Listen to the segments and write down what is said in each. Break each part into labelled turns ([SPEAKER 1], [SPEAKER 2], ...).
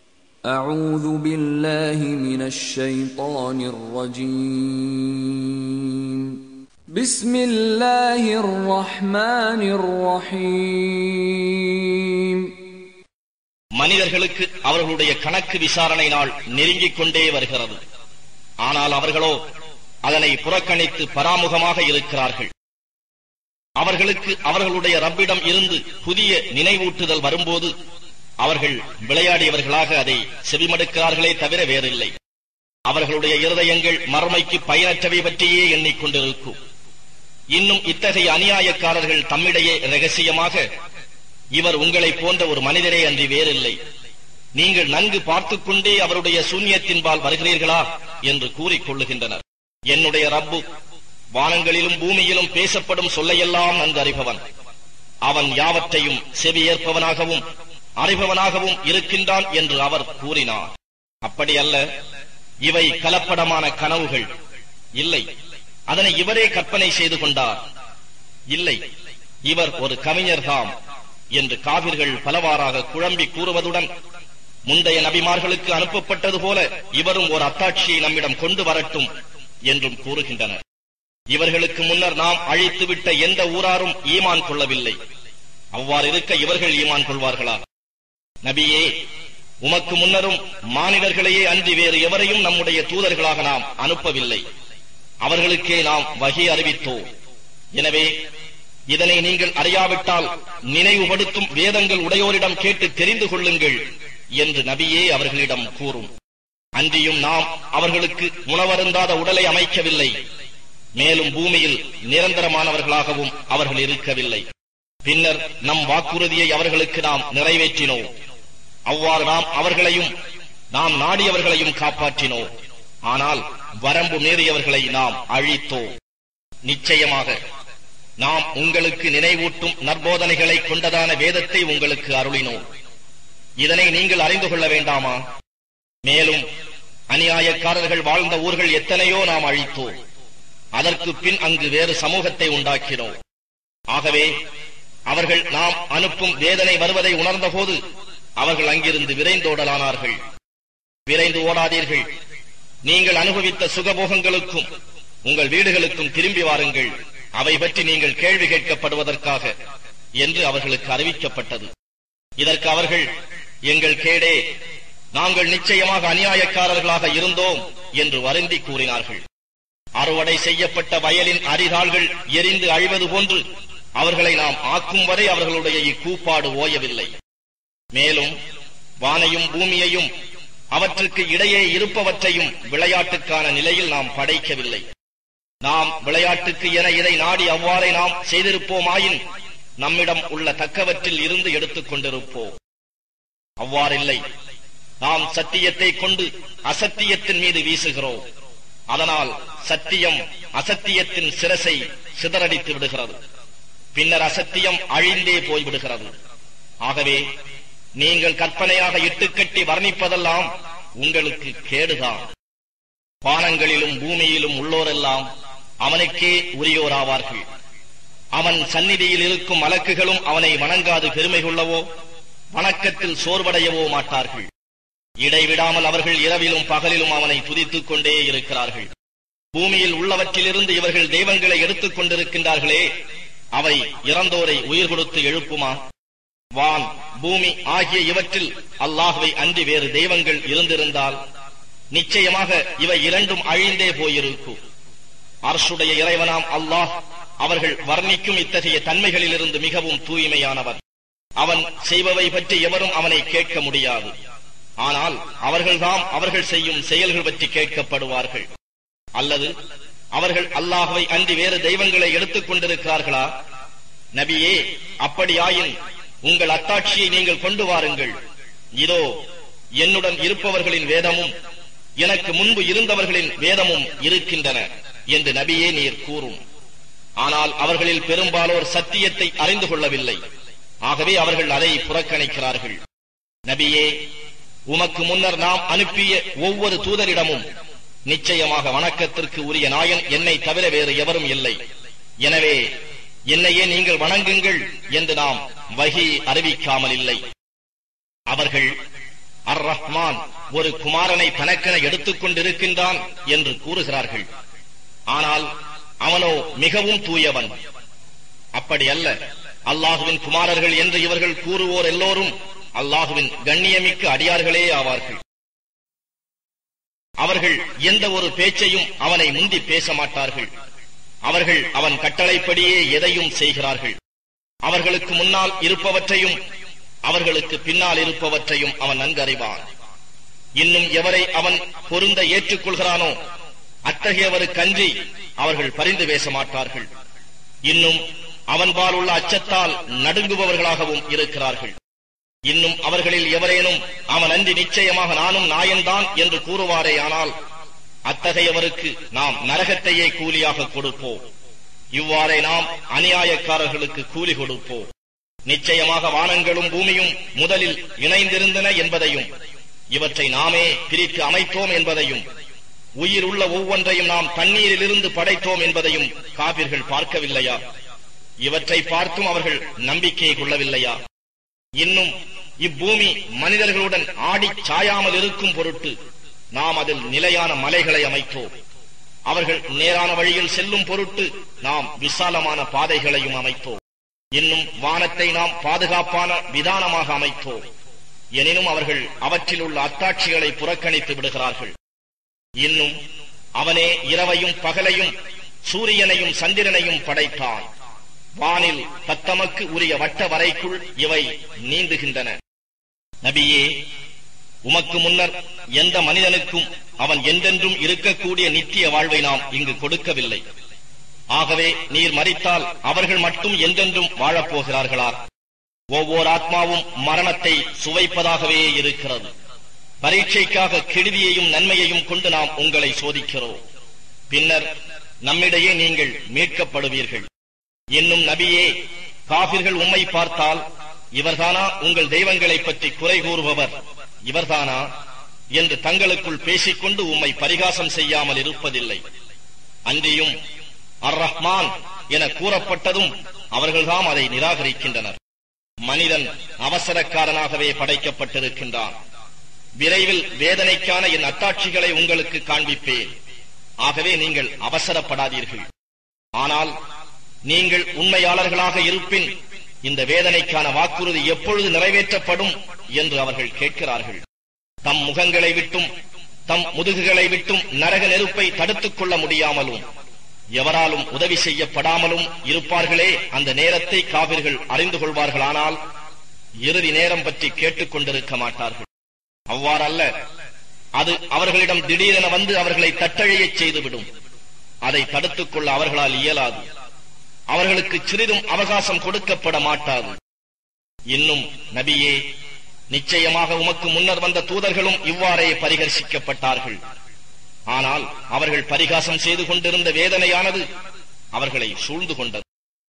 [SPEAKER 1] أعوذ بالله من الشيطان الرجيم بسم الله الرحمن الرحيم
[SPEAKER 2] மனிதர்களுக்கு அவர்களுடைய கணக்கு விசாரணை நாள் நெருங்கிக் கொண்டே வருகிறது ஆனால் அவர்களோ அதனை புறக்கணித்து பராமுகமாக இருக்கிறார்கள் அவர்களுக்கு அவர்களுடைய ரப்பிடம் இருந்து புதிய நினைவூட்டுதல் வரும்போது அவர்கள் விளையாடியவர்களாக அதை செவிமடுக்கிறார்களே தவிர வேறில்லை அவர்களுடைய இருதயங்கள் மறுமைக்கு பயனற்றவை பற்றியே எண்ணிக்கொண்டிருக்கும் இன்னும் இத்தகைய அநியாயக்காரர்கள் தம்மிடையே ரகசியமாக இவர் உங்களைப் போன்ற ஒரு மனிதரே அன்றி வேறில்லை நீங்கள் நன்கு பார்த்துக் கொண்டே அவருடைய சூன்யத்தின்பால் வருகிறீர்களா என்று கூறிக்கொள்ளுகின்றனர் என்னுடைய ரப்பு வானங்களிலும் பூமியிலும் பேசப்படும் சொல்லையெல்லாம் நன்கு அறிபவன் அவன் யாவற்றையும் செவியேற்பவனாகவும் அறிபவனாகவும் இருக்கின்றான் என்று அவர் கூறினார் அப்படி அல்ல இவை கலப்படமான கனவுகள் இல்லை அதனை இவரே கற்பனை செய்து கொண்டார் இல்லை இவர் ஒரு கவிஞர்தாம் என்று காவிர்கள் பலவாறாக குழம்பி கூறுவதுடன் முந்தைய நபிமார்களுக்கு அனுப்பப்பட்டது போல இவரும் ஒரு அத்தாட்சியை நம்மிடம் கொண்டு வரட்டும் என்றும் கூறுகின்றனர் இவர்களுக்கு முன்னர் நாம் அழித்துவிட்ட எந்த ஊராரும் ஈமான் கொள்ளவில்லை அவ்வாறு இருக்க இவர்கள் ஈமான் கொள்வார்களா நபியே உமக்கு முன்னரும் மானிடர்களையே அன்றி வேறு எவரையும் நம்முடைய தூதர்களாக நாம் அனுப்பவில்லை அவர்களுக்கே நாம் வகி அறிவித்தோம் எனவே இதனை நீங்கள் அறியாவிட்டால் நினைவுபடுத்தும் வேதங்கள் உடையோரிடம் கேட்டு தெரிந்து கொள்ளுங்கள் என்று நபியே அவர்களிடம் கூறும் அன்றியும் நாம் அவர்களுக்கு உணவருந்தாத உடலை அமைக்கவில்லை மேலும் பூமியில் நிரந்தரமானவர்களாகவும் அவர்கள் இருக்கவில்லை பின்னர் நம் வாக்குறுதியை அவர்களுக்கு நாம் நிறைவேற்றினோம் அவ்வாறு நாம் அவர்களையும் நாம் நாடியவர்களையும் காப்பாற்றினோம் ஆனால் வரம்பு மீறியவர்களை நாம் அழித்தோம் நிச்சயமாக நாம் உங்களுக்கு நினைவூட்டும் நற்போதனைகளை கொண்டதான வேதத்தை உங்களுக்கு அருளினோம் இதனை நீங்கள் அறிந்து கொள்ள வேண்டாமா மேலும் அநியாயக்காரர்கள் வாழ்ந்த ஊர்கள் எத்தனையோ நாம் அழித்தோம் அதற்கு பின் அங்கு வேறு சமூகத்தை உண்டாக்கினோம் ஆகவே அவர்கள் நாம் அனுப்பும் வேதனை வருவதை உணர்ந்தபோது அவர்கள் அங்கிருந்து விரைந்தோடலானார்கள் விரைந்து ஓடாதீர்கள் நீங்கள் அனுபவித்த சுகபோகங்களுக்கும் உங்கள் வீடுகளுக்கும் திரும்பி வாருங்கள் அவை பற்றி நீங்கள் கேள்வி கேட்கப்படுவதற்காக என்று அவர்களுக்கு அறிவிக்கப்பட்டது இதற்கு அவர்கள் எங்கள் கேடே நாங்கள் நிச்சயமாக அநியாயக்காரர்களாக இருந்தோம் என்று வருந்தி கூறினார்கள் அறுவடை செய்யப்பட்ட வயலின் அரிதாள்கள் எரிந்து அழிவது போன்று அவர்களை நாம் ஆக்கும் வரை அவர்களுடைய இக்கூப்பாடு ஓயவில்லை மேலும் வானையும் பூமியையும் அவற்றுக்கு இடையே இருப்பவற்றையும் விளையாட்டுக்கான நிலையில் நாம் படைக்கவில்லை நாம் விளையாட்டுக்கு என இதை நாடி அவ்வாறே நாம் செய்திருப்போமாயின் நம்மிடம் உள்ள தக்கவற்றில் இருந்து எடுத்துக் கொண்டிருப்போம் அவ்வாறில்லை நாம் சத்தியத்தை கொண்டு அசத்தியத்தின் மீது வீசுகிறோம் அதனால் சத்தியம் அசத்தியத்தின் சிரசை சிதறடித்து விடுகிறது பின்னர் அசத்தியம் அழிந்தே போய்விடுகிறது ஆகவே நீங்கள் கற்பனையாக இட்டுக்கட்டி வர்ணிப்பதெல்லாம் உங்களுக்கு கேடுதான் வானங்களிலும் பூமியிலும் உள்ளோரெல்லாம் அவனுக்கே உரியோராவார்கள் அவன் சந்நிதியில் இருக்கும் மலக்குகளும் அவனை வணங்காது பெருமை கொள்ளவோ வணக்கத்தில் சோர்வடையவோ மாட்டார்கள் இடைவிடாமல் அவர்கள் இரவிலும் பகலிலும் அவனை துதித்துக் கொண்டே இருக்கிறார்கள் பூமியில் உள்ளவற்றிலிருந்து இவர்கள் தெய்வங்களை எடுத்துக் கொண்டிருக்கின்றார்களே அவை இறந்தோரை உயிர் கொடுத்து எழுப்புமா வான் பூமி ஆகிய இவற்றில் அல்லாஹுவை அன்றி வேறு தெய்வங்கள் இருந்திருந்தால் நிச்சயமாக இவை இரண்டும் அழிந்தே போயிருக்கும் அரசுடைய இறைவனாம் அல்லாஹ் அவர்கள் வர்ணிக்கும் இத்தகைய தன்மைகளிலிருந்து மிகவும் தூய்மையானவர் அவன் செய்பவை பற்றி எவரும் அவனை கேட்க முடியாது ஆனால் அவர்கள்தாம் அவர்கள் செய்யும் செயல்கள் பற்றி கேட்கப்படுவார்கள் அல்லது அவர்கள் அல்லாஹுவை அன்றி வேறு தெய்வங்களை எடுத்துக் கொண்டிருக்கிறார்களா நபியே அப்படியாயின் உங்கள் அத்தாட்சியை நீங்கள் கொண்டு வாருங்கள் இதோ என்னுடன் இருப்பவர்களின் வேதமும் எனக்கு முன்பு இருந்தவர்களின் வேதமும் இருக்கின்றன என்று நபியே நீர் கூறும் ஆனால் அவர்களில் பெரும்பாலோர் சத்தியத்தை அறிந்து கொள்ளவில்லை ஆகவே அவர்கள் அதை புறக்கணிக்கிறார்கள் நபியே உமக்கு முன்னர் நாம் அனுப்பிய ஒவ்வொரு தூதரிடமும் நிச்சயமாக வணக்கத்திற்கு உரிய நாயன் என்னை தவிர வேறு எவரும் இல்லை எனவே என்னையே நீங்கள் வணங்குங்கள் என்று நாம் வகி அறிவிக்காமல் இல்லை அவர்கள் அர் ரஹ்மான் ஒரு குமாரனை தனக்கென எடுத்துக் கொண்டிருக்கின்றான் என்று கூறுகிறார்கள் ஆனால் அவனோ மிகவும் தூயவன் அப்படி அல்ல அல்லாஹுவின் குமாரர்கள் என்று இவர்கள் கூறுவோர் எல்லோரும் அல்லாஹுவின் கண்ணியமிக்க அடியார்களே ஆவார்கள் அவர்கள் எந்த ஒரு பேச்சையும் அவனை முந்தி பேச மாட்டார்கள் அவர்கள் அவன் கட்டளைப்படியே எதையும் செய்கிறார்கள் அவர்களுக்கு முன்னால் இருப்பவற்றையும் அவர்களுக்கு பின்னால் இருப்பவற்றையும் அவன் நன்கறிவான் இன்னும் எவரை அவன் பொருந்த ஏற்றுக்கொள்கிறானோ அத்தகையவருக்கன்றி அவர்கள் பரிந்து பேச மாட்டார்கள் இன்னும் அவன்பால் உள்ள அச்சத்தால் நடுங்குபவர்களாகவும் இருக்கிறார்கள் இன்னும் அவர்களில் எவரேனும் அவன் அன்றி நிச்சயமாக நானும் நாயன்தான் என்று கூறுவாரேயானால் அத்தகையவருக்கு நாம் நரகத்தையே கூலியாக கொடுப்போம் இவ்வாறே நாம் அநியாயக்காரர்களுக்கு கூலி கொடுப்போம் நிச்சயமாக வானங்களும் பூமியும் முதலில் இணைந்திருந்தன என்பதையும் இவற்றை நாமே பிரித்து அமைத்தோம் என்பதையும் உயிர் உள்ள ஒவ்வொன்றையும் நாம் தண்ணீரிலிருந்து படைத்தோம் என்பதையும் காவிர்கள் பார்க்கவில்லையா இவற்றை பார்த்தும் அவர்கள் நம்பிக்கை கொள்ளவில்லையா இன்னும் இப்பூமி மனிதர்களுடன் ஆடிச் சாயாமல் இருக்கும் பொருட்டு நாம் அதில் நிலையான மலைகளை அமைத்தோம் அவர்கள் நேரான வழியில் செல்லும் பொருட்டு நாம் விசாலமான பாதைகளையும் அமைத்தோம் இன்னும் வானத்தை நாம் பாதுகாப்பான விதானமாக அமைத்தோம் எனினும் அவர்கள் அவற்றில் உள்ள அத்தாட்சிகளை புறக்கணித்து விடுகிறார்கள் இன்னும் அவனே இரவையும் பகலையும் சூரியனையும் சந்திரனையும் படைத்தான் வானில் தத்தமக்கு உரிய வட்ட வரைக்குள் இவை நீந்துகின்றன நபியே உமக்கு முன்னர் எந்த மனிதனுக்கும் அவன் என்றென்றும் இருக்கக்கூடிய நித்திய வாழ்வை நாம் இங்கு கொடுக்கவில்லை ஆகவே நீர் மறித்தால் அவர்கள் மட்டும் என்றென்றும் வாழப்போகிறார்களா ஒவ்வொரு ஆத்மாவும் மரணத்தை சுவைப்பதாகவே இருக்கிறது பரீட்சைக்காக கெடுதியையும் நன்மையையும் கொண்டு நாம் உங்களை சோதிக்கிறோம் பின்னர் நம்மிடையே நீங்கள் மீட்கப்படுவீர்கள் என்னும் நபியே காபிர்கள் உம்மை பார்த்தால் இவர்தானா உங்கள் தெய்வங்களை பற்றி குறை கூறுபவர் இவர்தானா என்று தங்களுக்குள் பேசிக்கொண்டு உம்மை பரிகாசம் செய்யாமல் இருப்பதில்லை அன்றியும் அர் ரஹ்மான் என கூறப்பட்டதும் அவர்கள்தாம் அதை நிராகரிக்கின்றனர் மனிதன் அவசரக்காரனாகவே படைக்கப்பட்டிருக்கின்றான் விரைவில் வேதனைக்கான என் அத்தாட்சிகளை உங்களுக்கு காண்பிப்பேன் ஆகவே நீங்கள் அவசரப்படாதீர்கள் ஆனால் நீங்கள் உண்மையாளர்களாக இருப்பின் இந்த வேதனைக்கான வாக்குறுதி எப்பொழுது நிறைவேற்றப்படும் என்று அவர்கள் கேட்கிறார்கள் தம் முகங்களை விட்டும் தம் முதுகுகளை விட்டும் நரக நெருப்பை தடுத்துக் கொள்ள முடியாமலும் எவராலும் உதவி செய்யப்படாமலும் இருப்பார்களே அந்த நேரத்தை காவிர்கள் அறிந்து கொள்வார்களானால் இறுதி நேரம் பற்றி கேட்டுக் கொண்டிருக்க மாட்டார்கள் அவ்வாறல்ல அது அவர்களிடம் திடீரென வந்து அவர்களை தட்டழியச் செய்துவிடும் அதை தடுத்துக் கொள்ள அவர்களால் இயலாது அவர்களுக்கு சிறிதும் அவகாசம் கொடுக்கப்பட மாட்டாது இன்னும் நபியே நிச்சயமாக உமக்கு முன்னர் வந்த தூதர்களும் இவ்வாறே பரிகர்ஷிக்கப்பட்டார்கள் ஆனால் அவர்கள் பரிகாசம் செய்து கொண்டிருந்த வேதனையானது அவர்களை சூழ்ந்து கொண்டது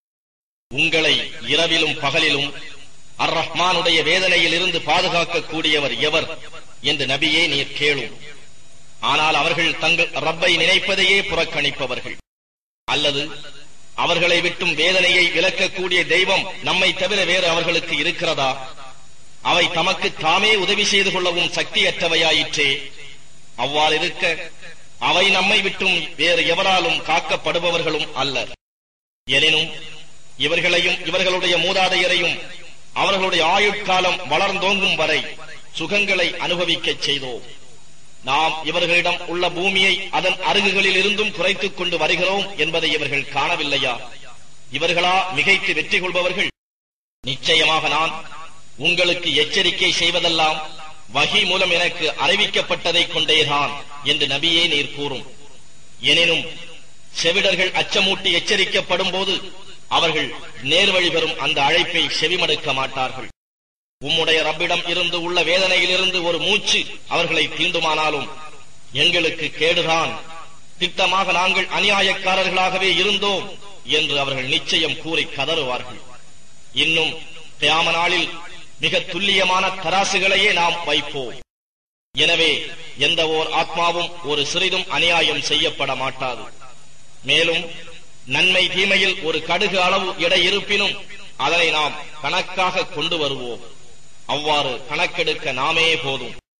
[SPEAKER 2] உங்களை இரவிலும் பகலிலும் அர் ரஹ்மானுடைய வேதனையில் இருந்து பாதுகாக்கக்கூடியவர் எவர் என்று நபியே நீர் கேளும் ஆனால் அவர்கள் தங்கள் ரப்பை நினைப்பதையே புறக்கணிப்பவர்கள் அல்லது அவர்களை விட்டும் வேதனையை விலக்கக்கூடிய தெய்வம் நம்மை தவிர வேறு அவர்களுக்கு இருக்கிறதா அவை தமக்கு தாமே உதவி செய்து கொள்ளவும் சக்தியற்றவையாயிற்றே அவ்வாறு இருக்க அவை நம்மை விட்டும் வேறு எவராலும் காக்கப்படுபவர்களும் அல்லர் எனினும் இவர்களையும் இவர்களுடைய மூதாதையரையும் அவர்களுடைய ஆயுட்காலம் வளர்ந்தோங்கும் வரை சுகங்களை அனுபவிக்கச் செய்தோம் நாம் இவர்களிடம் உள்ள பூமியை அதன் அருகுகளில் இருந்தும் குறைத்துக் கொண்டு வருகிறோம் என்பதை இவர்கள் காணவில்லையா இவர்களா மிகைத்து வெற்றி கொள்பவர்கள் நிச்சயமாக நான் உங்களுக்கு எச்சரிக்கை செய்வதெல்லாம் வகி மூலம் எனக்கு அறிவிக்கப்பட்டதை கொண்டேதான் என்று நபியே நீர் கூறும் எனினும் செவிடர்கள் அச்சமூட்டி எச்சரிக்கப்படும் போது அவர்கள் நேர்வழி பெறும் அந்த அழைப்பை செவிமடுக்க மாட்டார்கள் உம்முடைய ரப்பிடம் இருந்து உள்ள வேதனையிலிருந்து ஒரு மூச்சு அவர்களை தீண்டுமானாலும் எங்களுக்கு கேடுதான் திட்டமாக நாங்கள் அநியாயக்காரர்களாகவே இருந்தோம் என்று அவர்கள் நிச்சயம் கூறி கதறுவார்கள் இன்னும் தியாம நாளில் மிக துல்லியமான தராசுகளையே நாம் வைப்போம் எனவே எந்த ஓர் ஆத்மாவும் ஒரு சிறிதும் அநியாயம் செய்யப்பட மாட்டாது மேலும் நன்மை தீமையில் ஒரு கடுகு அளவு எடை இருப்பினும் அதனை நாம் கணக்காக கொண்டு வருவோம் அவ்வாறு கணக்கெடுக்க நாமே போதும்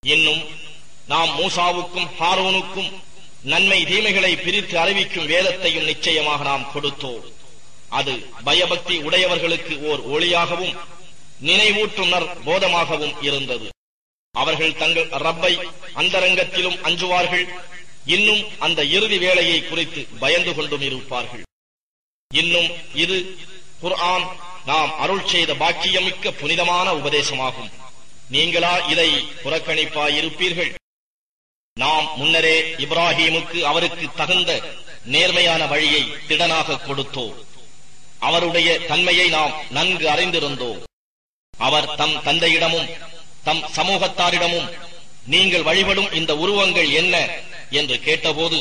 [SPEAKER 2] இன்னும் நாம் மூசாவுக்கும் ஹாரூனுக்கும் நன்மை தீமைகளை பிரித்து அறிவிக்கும் வேதத்தையும் நிச்சயமாக நாம் கொடுத்தோம் அது பயபக்தி உடையவர்களுக்கு ஓர் ஒளியாகவும் நினைவூட்டும் நற் போதமாகவும் இருந்தது அவர்கள் தங்கள் ரப்பை அந்தரங்கத்திலும் அஞ்சுவார்கள் இன்னும் அந்த இறுதி வேளையை குறித்து பயந்து கொண்டும் இருப்பார்கள் இன்னும் இது குர்ஆன் நாம் அருள் செய்த பாக்கியமிக்க புனிதமான உபதேசமாகும் நீங்களா இதை புறக்கணிப்பாயிருப்பீர்கள் நாம் முன்னரே இப்ராஹீமுக்கு அவருக்கு தகுந்த நேர்மையான வழியை திடனாக கொடுத்தோம் அவருடைய தன்மையை நாம் நன்கு அறிந்திருந்தோம் அவர் தம் தந்தையிடமும் தம் சமூகத்தாரிடமும் நீங்கள் வழிபடும் இந்த உருவங்கள் என்ன என்று கேட்டபோது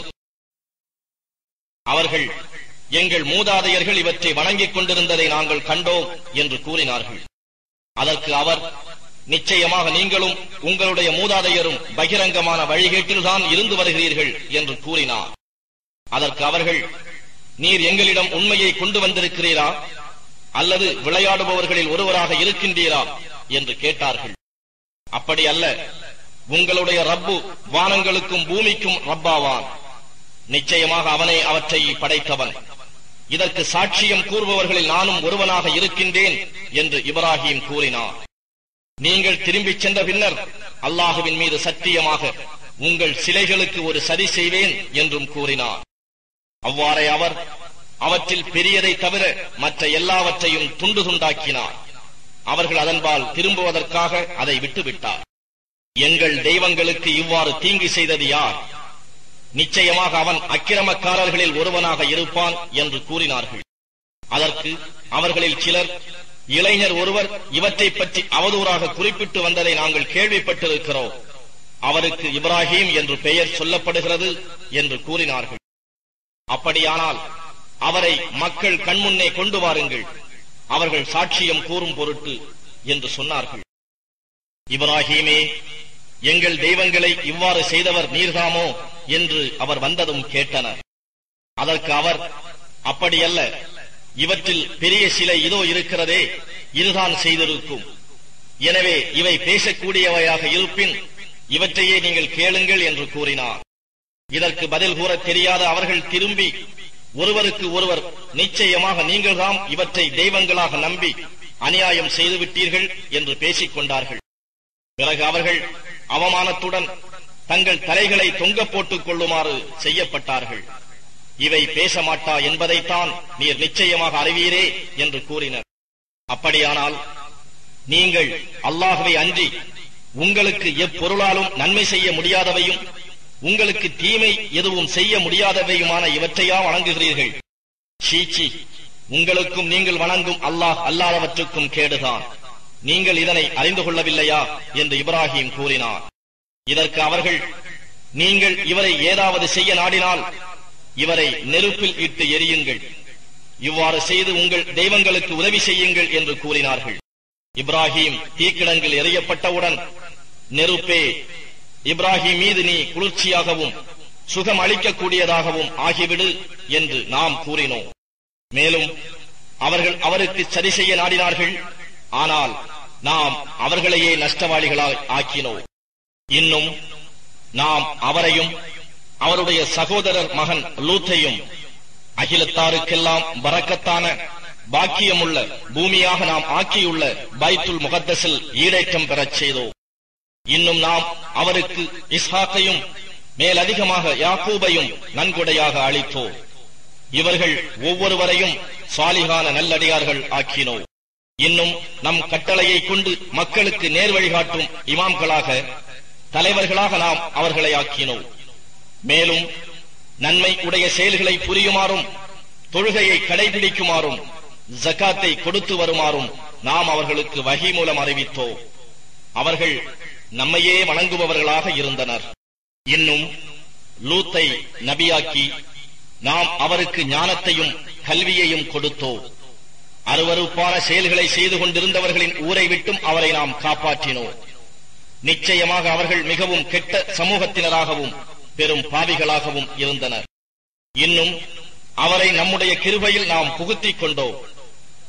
[SPEAKER 2] அவர்கள் எங்கள் மூதாதையர்கள் இவற்றை வணங்கிக் கொண்டிருந்ததை நாங்கள் கண்டோம் என்று கூறினார்கள் அதற்கு அவர் நிச்சயமாக நீங்களும் உங்களுடைய மூதாதையரும் பகிரங்கமான வழிகேட்டில்தான் இருந்து வருகிறீர்கள் என்று கூறினார் அதற்கு அவர்கள் நீர் எங்களிடம் உண்மையை கொண்டு வந்திருக்கிறீரா அல்லது விளையாடுபவர்களில் ஒருவராக இருக்கின்றீரா என்று கேட்டார்கள் அப்படி அல்ல உங்களுடைய ரப்பு வானங்களுக்கும் பூமிக்கும் ரப்பாவான் நிச்சயமாக அவனே அவற்றை படைத்தவன் இதற்கு சாட்சியம் கூறுபவர்களில் நானும் ஒருவனாக இருக்கின்றேன் என்று இப்ராஹிம் கூறினார் நீங்கள் திரும்பிச் சென்ற பின்னர் அல்லாஹுவின் மீது சத்தியமாக உங்கள் சிலைகளுக்கு ஒரு சதி செய்வேன் என்றும் கூறினார் அவ்வாறே அவர் அவற்றில் பெரியதை தவிர மற்ற எல்லாவற்றையும் துண்டு துண்டாக்கினார் அவர்கள் அதன்பால் திரும்புவதற்காக அதை விட்டுவிட்டார் எங்கள் தெய்வங்களுக்கு இவ்வாறு தீங்கு செய்தது யார் நிச்சயமாக அவன் அக்கிரமக்காரர்களில் ஒருவனாக இருப்பான் என்று கூறினார்கள் அதற்கு அவர்களில் சிலர் இளைஞர் ஒருவர் இவற்றை பற்றி அவதூறாக குறிப்பிட்டு வந்ததை நாங்கள் கேள்விப்பட்டிருக்கிறோம் அவருக்கு இப்ராஹிம் என்று பெயர் சொல்லப்படுகிறது என்று கூறினார்கள் அப்படியானால் அவரை மக்கள் கண்முன்னே கொண்டு வாருங்கள் அவர்கள் சாட்சியம் கூறும் பொருட்டு என்று சொன்னார்கள் இப்ராஹீமே எங்கள் தெய்வங்களை இவ்வாறு செய்தவர் நீர்தாமோ என்று அவர் வந்ததும் கேட்டனர் அதற்கு அவர் அப்படியல்ல இவற்றில் பெரிய சிலை இதோ இருக்கிறதே இதுதான் செய்திருக்கும் எனவே இவை பேசக்கூடியவையாக இருப்பின் இவற்றையே நீங்கள் கேளுங்கள் என்று கூறினார் இதற்கு பதில் கூற தெரியாத அவர்கள் திரும்பி ஒருவருக்கு ஒருவர் நிச்சயமாக நீங்கள்தாம் இவற்றை தெய்வங்களாக நம்பி அநியாயம் செய்துவிட்டீர்கள் என்று பேசிக் கொண்டார்கள் பிறகு அவர்கள் அவமானத்துடன் தங்கள் தலைகளை தொங்க போட்டுக் கொள்ளுமாறு செய்யப்பட்டார்கள் இவை பேச மாட்டா என்பதைத்தான் நீர் நிச்சயமாக அறிவீரே என்று கூறினர் அப்படியானால் நீங்கள் அல்லாஹுவை அன்றி உங்களுக்கு எப்பொருளாலும் நன்மை செய்ய முடியாதவையும் உங்களுக்கு தீமை எதுவும் செய்ய முடியாதவையுமான இவற்றையா வணங்குகிறீர்கள் சீச்சி உங்களுக்கும் நீங்கள் வணங்கும் அல்லாஹ் அல்லாதவற்றுக்கும் கேடுதான் நீங்கள் இதனை அறிந்து கொள்ளவில்லையா என்று இப்ராஹிம் கூறினார் இதற்கு அவர்கள் நீங்கள் இவரை ஏதாவது செய்ய நாடினால் இவரை நெருப்பில் இட்டு எரியுங்கள் இவ்வாறு செய்து உங்கள் தெய்வங்களுக்கு உதவி செய்யுங்கள் என்று கூறினார்கள் இப்ராஹிம் தீக்கிடங்கில் எறியப்பட்டவுடன் நெருப்பே இப்ராஹிம் மீது நீ குளிர்ச்சியாகவும் சுகம் அளிக்கக்கூடியதாகவும் ஆகிவிடு என்று நாம் கூறினோம் மேலும் அவர்கள் அவருக்கு சரி செய்ய நாடினார்கள் ஆனால் நாம் அவர்களையே நஷ்டவாளிகளால் ஆக்கினோம் இன்னும் நாம் அவரையும் அவருடைய சகோதரர் மகன் லூத்தையும் அகிலத்தாருக்கெல்லாம் வரக்கத்தான பாக்கியமுள்ள பூமியாக நாம் ஆக்கியுள்ள பைத்துல் முகத்தஸில் ஈடேற்றம் பெறச் செய்தோம் இன்னும் நாம் அவருக்கு இஸ்ஹாக்கையும் மேலதிகமாக யாக்கூபையும் நன்கொடையாக அளித்தோம் இவர்கள் ஒவ்வொருவரையும் சாலிகான நல்லடியார்கள் ஆக்கினோம் இன்னும் நம் கட்டளையை கொண்டு மக்களுக்கு நேர் வழிகாட்டும் இமாம்களாக தலைவர்களாக நாம் அவர்களை ஆக்கினோம் மேலும் நன்மை உடைய செயல்களை புரியுமாறும் தொழுகையை கடைபிடிக்குமாறும் ஜக்காத்தை கொடுத்து வருமாறும் நாம் அவர்களுக்கு வகி மூலம் அறிவித்தோம் அவர்கள் நம்மையே வணங்குபவர்களாக இருந்தனர் இன்னும் லூத்தை நபியாக்கி நாம் அவருக்கு ஞானத்தையும் கல்வியையும் கொடுத்தோம் அருவருப்பான செயல்களை செய்து கொண்டிருந்தவர்களின் ஊரை விட்டும் அவரை நாம் காப்பாற்றினோம் நிச்சயமாக அவர்கள் மிகவும் கெட்ட சமூகத்தினராகவும் பெரும் பாவிகளாகவும் இருந்தனர் இன்னும் அவரை நம்முடைய கிருபையில் நாம் புகுத்திக் கொண்டோம்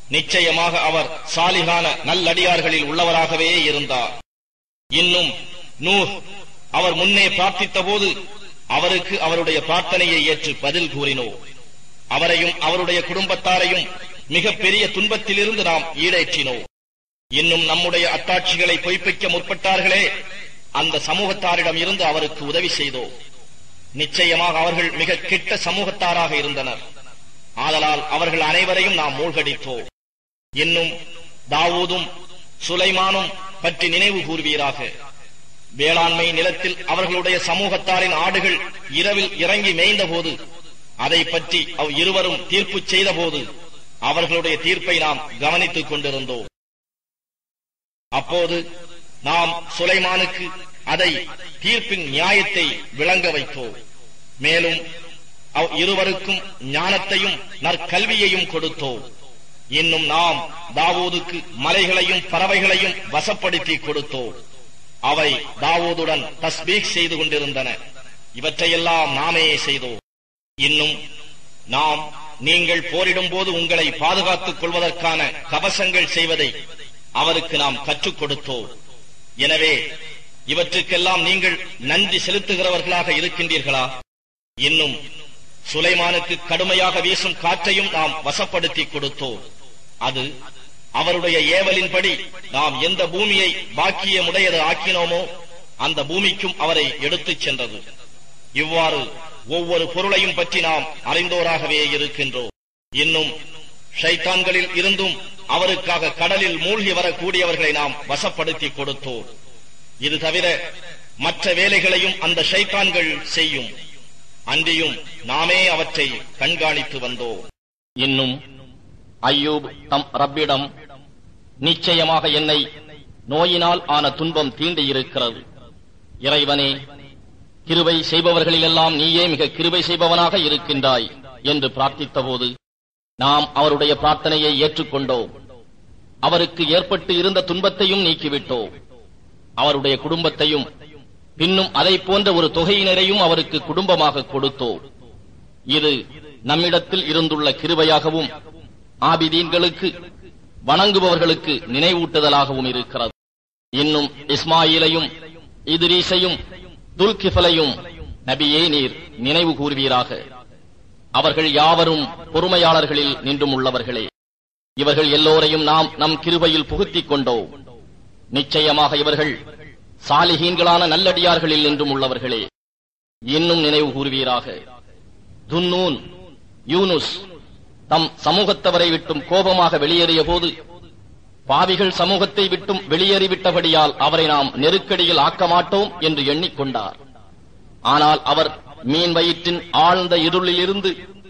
[SPEAKER 2] நிச்சயமாக அவர் சாலிகான நல்லடியார்களில் உள்ளவராகவே இருந்தார் இன்னும் நூஹ் அவர் முன்னே பிரார்த்தித்த போது அவருக்கு அவருடைய பிரார்த்தனையை ஏற்று பதில் கூறினோம் அவரையும் அவருடைய குடும்பத்தாரையும் மிக பெரிய துன்பத்திலிருந்து நாம் ஈடேற்றினோம் இன்னும் நம்முடைய அத்தாட்சிகளை பொய்ப்பிக்க முற்பட்டார்களே அந்த சமூகத்தாரிடம் இருந்து அவருக்கு உதவி செய்தோம் நிச்சயமாக அவர்கள் மிக கெட்ட சமூகத்தாராக இருந்தனர் ஆதலால் அவர்கள் அனைவரையும் நாம் மூழ்கடித்தோம் இன்னும் தாவூதும் சுலைமானும் பற்றி நினைவு கூர்வீராக வேளாண்மை நிலத்தில் அவர்களுடைய சமூகத்தாரின் ஆடுகள் இரவில் இறங்கி மேய்ந்தபோது அதை பற்றி அவ் இருவரும் தீர்ப்பு செய்தபோது அவர்களுடைய தீர்ப்பை நாம் கவனித்துக் கொண்டிருந்தோம் அப்போது நாம் சுலைமானுக்கு அதை தீர்ப்பின் நியாயத்தை விளங்க வைத்தோம் மேலும் அவ் இருவருக்கும் ஞானத்தையும் நற்கல்வியையும் கொடுத்தோம் இன்னும் நாம் தாவூதுக்கு மலைகளையும் பறவைகளையும் வசப்படுத்தி கொடுத்தோம் அவை தாவூதுடன் தஸ்பீக் செய்து கொண்டிருந்தன இவற்றையெல்லாம் நாமே செய்தோம் இன்னும் நாம் நீங்கள் போரிடும் போது உங்களை பாதுகாத்துக் கொள்வதற்கான கவசங்கள் செய்வதை அவருக்கு நாம் கற்றுக் கொடுத்தோம் எனவே இவற்றுக்கெல்லாம் நீங்கள் நன்றி செலுத்துகிறவர்களாக இருக்கின்றீர்களா இன்னும் சுலைமானுக்கு கடுமையாக வீசும் காற்றையும் நாம் வசப்படுத்தி கொடுத்தோம் அது அவருடைய ஏவலின்படி நாம் எந்த பூமியை பாக்கியமுடையது ஆக்கினோமோ அந்த பூமிக்கும் அவரை எடுத்துச் சென்றது இவ்வாறு ஒவ்வொரு பொருளையும் பற்றி நாம் அறிந்தோராகவே இருக்கின்றோம் இன்னும் ஷைத்தான்களில் இருந்தும் அவருக்காக கடலில் மூழ்கி வரக்கூடியவர்களை நாம் வசப்படுத்தி கொடுத்தோம் இது தவிர மற்ற வேலைகளையும் அந்த ஷைத்தான்கள் செய்யும் அன்றியும் நாமே அவற்றை கண்காணித்து வந்தோம் இன்னும் ஐயூப் தம் ரப்பிடம் நிச்சயமாக என்னை நோயினால் ஆன துன்பம் தீண்டியிருக்கிறது இறைவனே கிருபை செய்பவர்களிலெல்லாம் நீயே மிக கிருபை செய்பவனாக இருக்கின்றாய் என்று பிரார்த்தித்தபோது நாம் அவருடைய பிரார்த்தனையை ஏற்றுக்கொண்டோம் அவருக்கு ஏற்பட்டு இருந்த துன்பத்தையும் நீக்கிவிட்டோம் அவருடைய குடும்பத்தையும் பின்னும் அதை போன்ற ஒரு தொகையினரையும் அவருக்கு குடும்பமாக கொடுத்தோம் இது நம்மிடத்தில் இருந்துள்ள கிருபையாகவும் ஆபிதீன்களுக்கு வணங்குபவர்களுக்கு நினைவூட்டுதலாகவும் இருக்கிறது இன்னும் இஸ்மாயிலையும் இதிரீசையும் துல்கிஃபலையும் நபியே நீர் நினைவு கூறுவீராக அவர்கள் யாவரும் பொறுமையாளர்களில் நின்றும் உள்ளவர்களே இவர்கள் எல்லோரையும் நாம் நம் கிருபையில் புகுத்திக் கொண்டோம் நிச்சயமாக இவர்கள் சாலிகீன்களான நல்லடியார்களில் நின்றும் உள்ளவர்களே இன்னும் நினைவு கூறுவீராக துன்னூன் யூனுஸ் தம் சமூகத்தவரை விட்டும் கோபமாக வெளியேறிய போது பாவிகள் சமூகத்தை விட்டும் வெளியேறிவிட்டபடியால் அவரை நாம் நெருக்கடியில் ஆக்க மாட்டோம் என்று எண்ணிக்கொண்டார் ஆனால் அவர் மீன் வயிற்றின் ஆழ்ந்த இருளிலிருந்து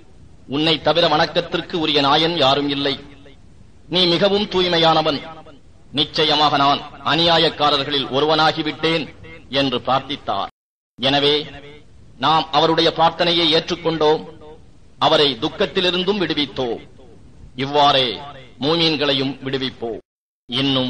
[SPEAKER 2] உன்னை தவிர வணக்கத்திற்கு உரிய நாயன் யாரும் இல்லை நீ மிகவும் தூய்மையானவன் நிச்சயமாக நான் அநியாயக்காரர்களில் ஒருவனாகிவிட்டேன் என்று பிரார்த்தித்தார் எனவே நாம் அவருடைய பிரார்த்தனையை ஏற்றுக்கொண்டோம் அவரை துக்கத்திலிருந்தும் விடுவித்தோம் இவ்வாறே மூமீன்களையும் விடுவிப்போம் இன்னும்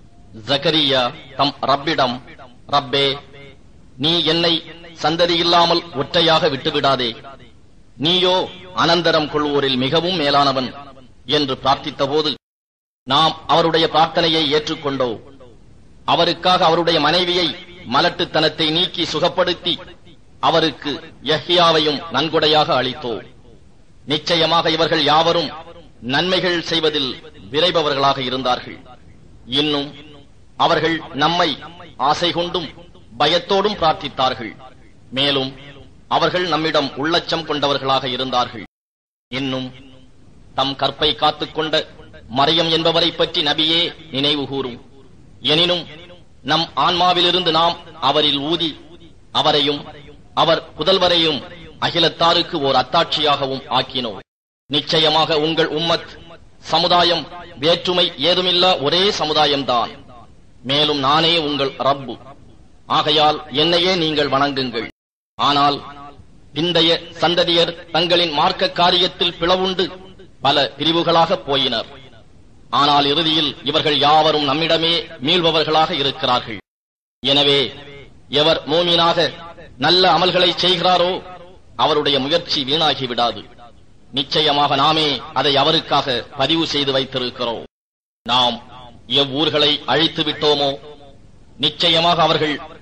[SPEAKER 2] ஜகரியா தம் ரப்பிடம் ரப்பே நீ என்னை சந்ததி இல்லாமல் ஒற்றையாக விட்டுவிடாதே நீயோ அனந்தரம் கொள்வோரில் மிகவும் மேலானவன் என்று பிரார்த்தித்தபோது நாம் அவருடைய பிரார்த்தனையை ஏற்றுக்கொண்டோம் அவருக்காக அவருடைய மனைவியை மலட்டுத்தனத்தை நீக்கி சுகப்படுத்தி அவருக்கு யஹ்யாவையும் நன்கொடையாக அளித்தோம் நிச்சயமாக இவர்கள் யாவரும் நன்மைகள் செய்வதில் விரைபவர்களாக இருந்தார்கள் இன்னும் அவர்கள் நம்மை ஆசை கொண்டும் பயத்தோடும் பிரார்த்தித்தார்கள் மேலும் அவர்கள் நம்மிடம் உள்ளச்சம் கொண்டவர்களாக இருந்தார்கள் இன்னும் தம் கற்பை காத்துக்கொண்ட மரியம் என்பவரை பற்றி நபியே நினைவு கூறும் எனினும் நம் ஆன்மாவிலிருந்து நாம் அவரில் ஊதி அவரையும் அவர் புதல்வரையும் அகிலத்தாருக்கு ஓர் அத்தாட்சியாகவும் ஆக்கினோம் நிச்சயமாக உங்கள் உம்மத் சமுதாயம் வேற்றுமை ஏதுமில்லா ஒரே சமுதாயம்தான் மேலும் நானே உங்கள் ரப்பு ஆகையால் என்னையே நீங்கள் வணங்குங்கள் ஆனால் பிந்தைய சந்ததியர் தங்களின் மார்க்க காரியத்தில் பிளவுண்டு பல பிரிவுகளாக போயினர் ஆனால் இறுதியில் இவர்கள் யாவரும் நம்மிடமே மீள்பவர்களாக இருக்கிறார்கள் எனவே எவர் மூமீனாக நல்ல அமல்களை செய்கிறாரோ அவருடைய முயற்சி வீணாகி விடாது நிச்சயமாக நாமே அதை அவருக்காக பதிவு செய்து வைத்திருக்கிறோம் நாம் எவ்வூர்களை அழித்து விட்டோமோ நிச்சயமாக அவர்கள்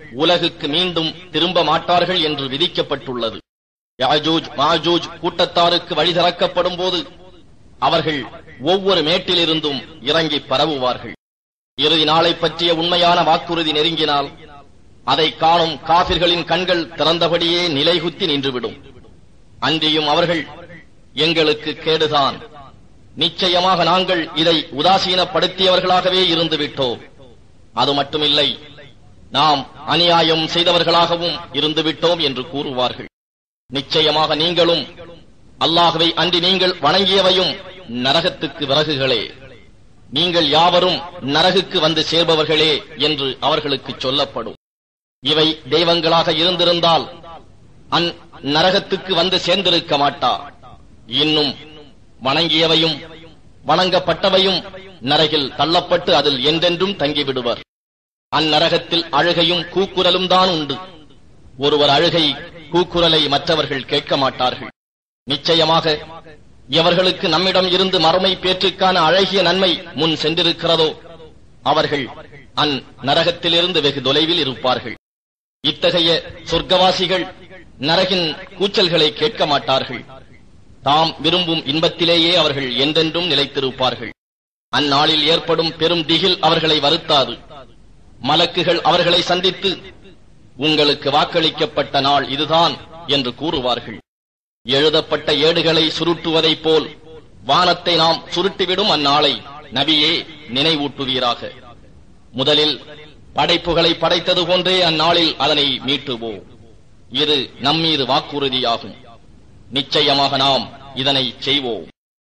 [SPEAKER 2] உலகுக்கு மீண்டும் திரும்ப மாட்டார்கள் என்று விதிக்கப்பட்டுள்ளது யாஜூஜ் மாஜூஜ் கூட்டத்தாருக்கு வழி திறக்கப்படும் போது அவர்கள் ஒவ்வொரு மேட்டிலிருந்தும் இறங்கி பரவுவார்கள் இறுதி நாளை பற்றிய உண்மையான வாக்குறுதி நெருங்கினால் அதை காணும் காபிர்களின் கண்கள் திறந்தபடியே நிலைகுத்தி நின்றுவிடும் அன்றியும் அவர்கள் எங்களுக்கு கேடுதான் நிச்சயமாக நாங்கள் இதை உதாசீனப்படுத்தியவர்களாகவே இருந்து விட்டோம் அது மட்டுமில்லை நாம் அநியாயம் செய்தவர்களாகவும் இருந்து விட்டோம் என்று கூறுவார்கள் நிச்சயமாக நீங்களும் அல்லாஹ்வை அன்றி நீங்கள் வணங்கியவையும் நரகத்துக்கு விறகுகளே நீங்கள் யாவரும் நரகுக்கு வந்து சேர்பவர்களே என்று அவர்களுக்கு சொல்லப்படும் இவை தெய்வங்களாக இருந்திருந்தால் அந் நரகத்துக்கு வந்து சேர்ந்திருக்க மாட்டா இன்னும் வணங்கியவையும் வணங்கப்பட்டவையும் நரகில் தள்ளப்பட்டு அதில் என்றென்றும் தங்கிவிடுவர் அந்நரகத்தில் அழுகையும் கூக்குரலும் தான் உண்டு ஒருவர் அழுகை கூக்குரலை மற்றவர்கள் கேட்க மாட்டார்கள் நிச்சயமாக எவர்களுக்கு நம்மிடம் இருந்து மறுமை பேற்றுக்கான அழகிய நன்மை முன் சென்றிருக்கிறதோ அவர்கள் அந் நரகத்திலிருந்து வெகு தொலைவில் இருப்பார்கள் இத்தகைய சொர்க்கவாசிகள் நரகின் கூச்சல்களை கேட்க மாட்டார்கள் தாம் விரும்பும் இன்பத்திலேயே அவர்கள் என்றென்றும் நிலைத்திருப்பார்கள் அந்நாளில் ஏற்படும் பெரும் திகில் அவர்களை வருத்தாது மலக்குகள் அவர்களை சந்தித்து உங்களுக்கு வாக்களிக்கப்பட்ட நாள் இதுதான் என்று கூறுவார்கள் எழுதப்பட்ட ஏடுகளை சுருட்டுவதைப் போல் வானத்தை நாம் சுருட்டிவிடும் அந்நாளை நபியே நினைவூட்டுவீராக முதலில் படைப்புகளை படைத்தது போன்றே அந்நாளில் அதனை மீட்டுவோம் இது நம்மீது வாக்குறுதியாகும் நிச்சயமாக நாம் இதனை செய்வோம்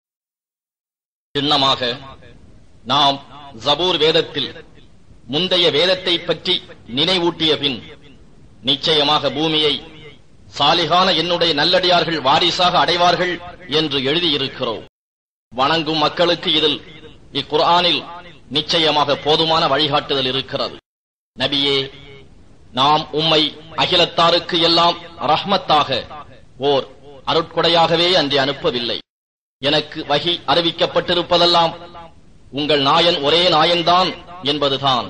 [SPEAKER 2] சின்னமாக நாம் ஜபூர் வேதத்தில் முந்தைய வேதத்தை பற்றி நினைவூட்டிய பின் நிச்சயமாக பூமியை சாலிகான என்னுடைய நல்லடியார்கள் வாரிசாக அடைவார்கள் என்று எழுதியிருக்கிறோம் வணங்கும் மக்களுக்கு இதில் இக்குர்ஆனில் நிச்சயமாக போதுமான வழிகாட்டுதல் இருக்கிறது நபியே நாம் உம்மை அகிலத்தாருக்கு எல்லாம் ரஹ்மத்தாக ஓர் அருட்கொடையாகவே அன்றி அனுப்பவில்லை எனக்கு வகி அறிவிக்கப்பட்டிருப்பதெல்லாம் உங்கள் நாயன் ஒரே நாயன்தான் என்பதுதான்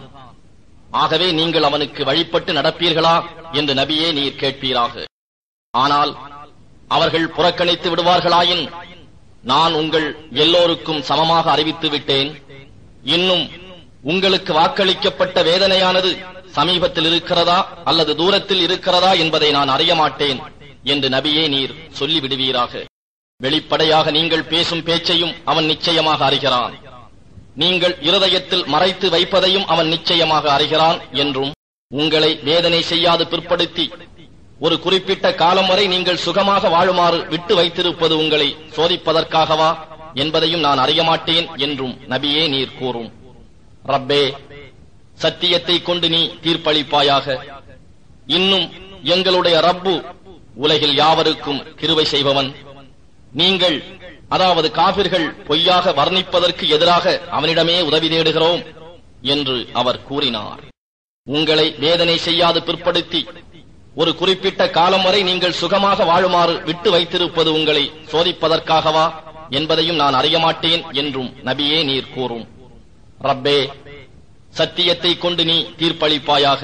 [SPEAKER 2] ஆகவே நீங்கள் அவனுக்கு வழிபட்டு நடப்பீர்களா என்று நபியே நீர் கேட்பீராக ஆனால் அவர்கள் புறக்கணித்து விடுவார்களாயின் நான் உங்கள் எல்லோருக்கும் சமமாக அறிவித்து விட்டேன் இன்னும் உங்களுக்கு வாக்களிக்கப்பட்ட வேதனையானது சமீபத்தில் இருக்கிறதா அல்லது தூரத்தில் இருக்கிறதா என்பதை நான் அறிய மாட்டேன் என்று நபியே நீர் சொல்லிவிடுவீராக வெளிப்படையாக நீங்கள் பேசும் பேச்சையும் அவன் நிச்சயமாக அறிகிறான் நீங்கள் இருதயத்தில் மறைத்து வைப்பதையும் அவன் நிச்சயமாக அறிகிறான் என்றும் உங்களை வேதனை செய்யாது பிற்படுத்தி ஒரு குறிப்பிட்ட காலம் வரை நீங்கள் சுகமாக வாழுமாறு விட்டு வைத்திருப்பது உங்களை சோதிப்பதற்காகவா என்பதையும் நான் அறிய மாட்டேன் என்றும் நபியே நீர் கூறும் ரப்பே சத்தியத்தை கொண்டு நீ தீர்ப்பளிப்பாயாக இன்னும் எங்களுடைய ரப்பு உலகில் யாவருக்கும் கிருவை செய்பவன் நீங்கள் அதாவது காபிர்கள் பொய்யாக வர்ணிப்பதற்கு எதிராக அவனிடமே உதவி தேடுகிறோம் என்று அவர் கூறினார் உங்களை வேதனை செய்யாது பிற்படுத்தி ஒரு குறிப்பிட்ட காலம் வரை நீங்கள் சுகமாக வாழுமாறு விட்டு வைத்திருப்பது உங்களை சோதிப்பதற்காகவா என்பதையும் நான் அறிய மாட்டேன் என்றும் நபியே நீர் கூறும் ரப்பே சத்தியத்தை கொண்டு நீ தீர்ப்பளிப்பாயாக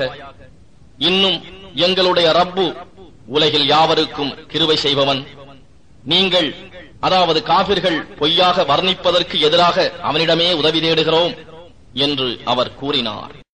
[SPEAKER 2] இன்னும் எங்களுடைய ரப்பு உலகில் யாவருக்கும் கிருவை செய்பவன் நீங்கள் அதாவது காபிர்கள் பொய்யாக வர்ணிப்பதற்கு எதிராக அவனிடமே உதவி தேடுகிறோம் என்று அவர் கூறினார்